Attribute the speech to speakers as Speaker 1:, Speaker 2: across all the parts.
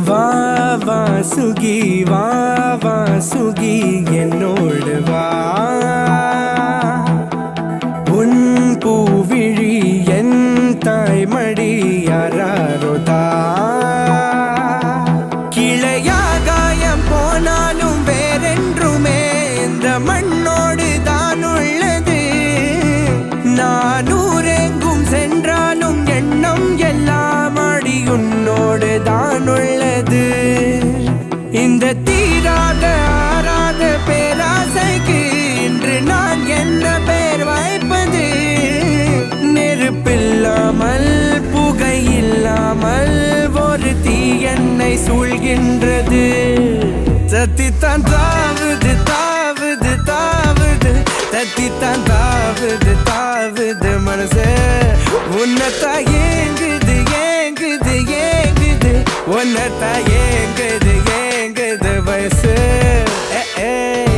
Speaker 1: வா வா சுகி வா வா சுகி என்னோடு வா உன் பூவிழி என் தாய்மடி யாரோதா கிளையாகாயம் போனாலும் வேறென்றுமே இந்த மண்ணோடு தான் உள்ளது நான் ஊரெங்கும் சென்றாலும் எண்ணம் எல்லாம் அடி உன்னோடு தான் உள்ளது இந்த தீராத ஆறாத பேராசைக்கு இன்று நான் என்ன பேர் வைப்பது நெருப்பில்லாமல் புகை இல்லாமல் ஒரு தீ என்னை சூழ்கின்றது தத்தித்தான் தாவுது தாவுது தாவுது தத்தித்தான் தாவுது தாவுது மனசு உன்னத்தான் ஏங்குது ஏங்குது ஏங்குது உன்னத்தான் ஏங்குது ஏங்குது வயசு ஏ ஏ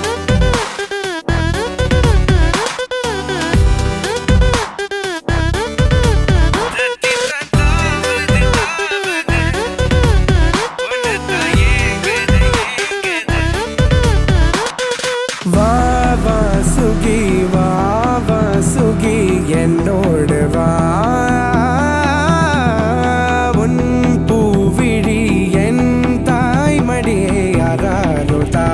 Speaker 1: வா வா சுகி வா வா சுகி என்னோடு வா உன் பூவிழி என் தாய்மடியே யாரோதா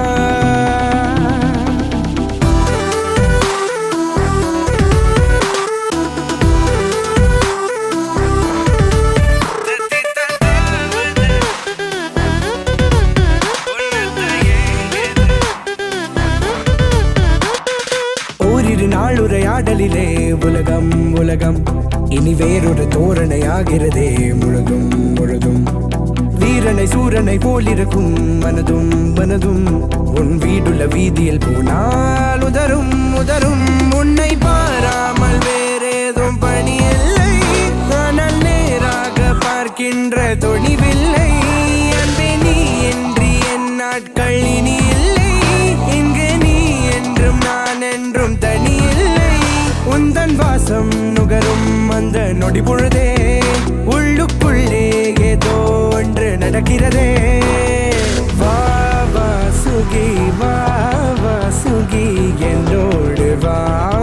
Speaker 1: ஓரிரு நாள் உரையாடலிலே உலகம் உலகம் இனி வேறொரு தோரணையாகிறதே முழுதும் முழுதும் வீரனை சூரனை போலிருக்கும் மனதும் மனதும் உன் வீடுள்ள வீதியில் போனால் உதரும் உதரும் உன்னை பாராமல் வேறேதும் பணி இல்லை ஆனால் நேராக பார்க்கின்ற துணிவில்லை அன்பே நீ என்று என் நாட்கள் இனி இல்லை இங்கு நீ என்றும் நான் என்றும் தனி இல்லை உந்தன் வாசம் நுகரும் அந்த நொடி பொழுதே உள்ளுக்குள்ளே ஏதோ ஒன்று நடக்கிறதே வா வா சுகி வா வா சுகி என்னோடு வா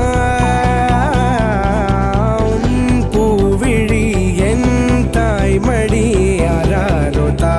Speaker 1: உன் பூவிழி என் தாய்மடி யாரோதா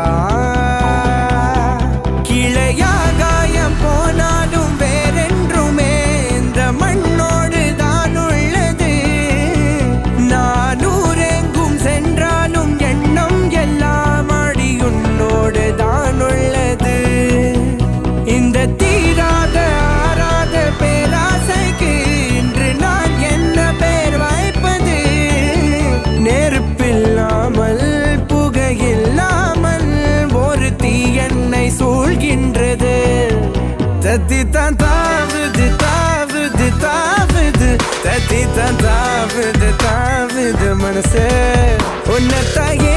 Speaker 1: கிளையாகாயம் போனாலும் வேறென்றுமே இந்த மண்ணோடு தான் உள்ளது நான் ஊரெங்கும் சென்றாலும் எண்ணம் எல்லாம் அடி உன்னோடு தான் உள்ளது இந்த தீராத ஆறாத பேராசைக்கு இன்று நான் என்ன பேர் வைப்பது நெருப்பில்லாமல் புகையில்லாமல் ஒரு தீ என்னை சூழ்கின்றது தத்தித்தான் தாவுது தாவுது தாவுது தத்தித்தான் தாவுது தாவுது மனசு உன்னத்தான்